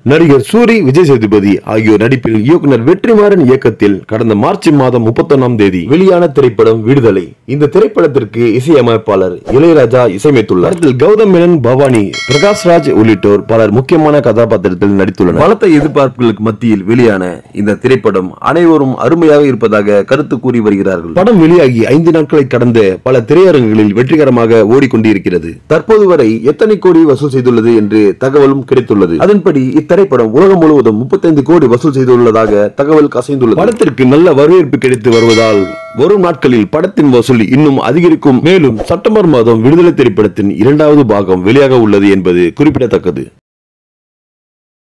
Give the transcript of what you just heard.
நடிகர் சூரி விஜய் சேதுபதி ஆகியோர் நடிப்பில் இயக்குனர் வெற்றிமாறன் இயக்கத்தில் கடந்த மார்ச் மாதம் முப்பத்தொன்னாம் தேதி வெளியான திரைப்படம் விடுதலை இந்த திரைப்படத்திற்கு இசையமைப்பாளர் இளையராஜா இசையமைத்துள்ளார் படத்தில் கௌதம் மேனன் பவானி பிரகாஷ் ராஜ் உள்ளிட்டோர் பலர் முக்கியமான கதாபாத்திரத்தில் நடித்துள்ளனர் பலத்த எதிர்பார்ப்புகளுக்கு மத்தியில் வெளியான இந்த திரைப்படம் அனைவரும் அருமையாக இருப்பதாக கருத்து கூறி வருகிறார்கள் படம் வெளியாகி ஐந்து நாட்களை கடந்த பல திரையரங்குகளில் வெற்றிகரமாக ஓடிக்கொண்டிருக்கிறது தற்போது வரை எத்தனை கோடி வசூல் செய்துள்ளது என்று தகவலும் கிடைத்துள்ளது அதன்படி இத்திரைப்படம் உலகம் முழுவதும் 35 கோடி வசூல் செய்துள்ளதாக தகவல் கசைந்துள்ளது படத்திற்கு நல்ல வரவேற்பு கிடைத்து வருவதால் வரும் நாட்களில் படத்தின் வசூல் இன்னும் அதிகரிக்கும் மேலும் செப்டம்பர் மாதம் விடுதலை திரைப்படத்தின் இரண்டாவது பாகம் வெளியாக உள்ளது என்பது குறிப்பிடத்தக்கது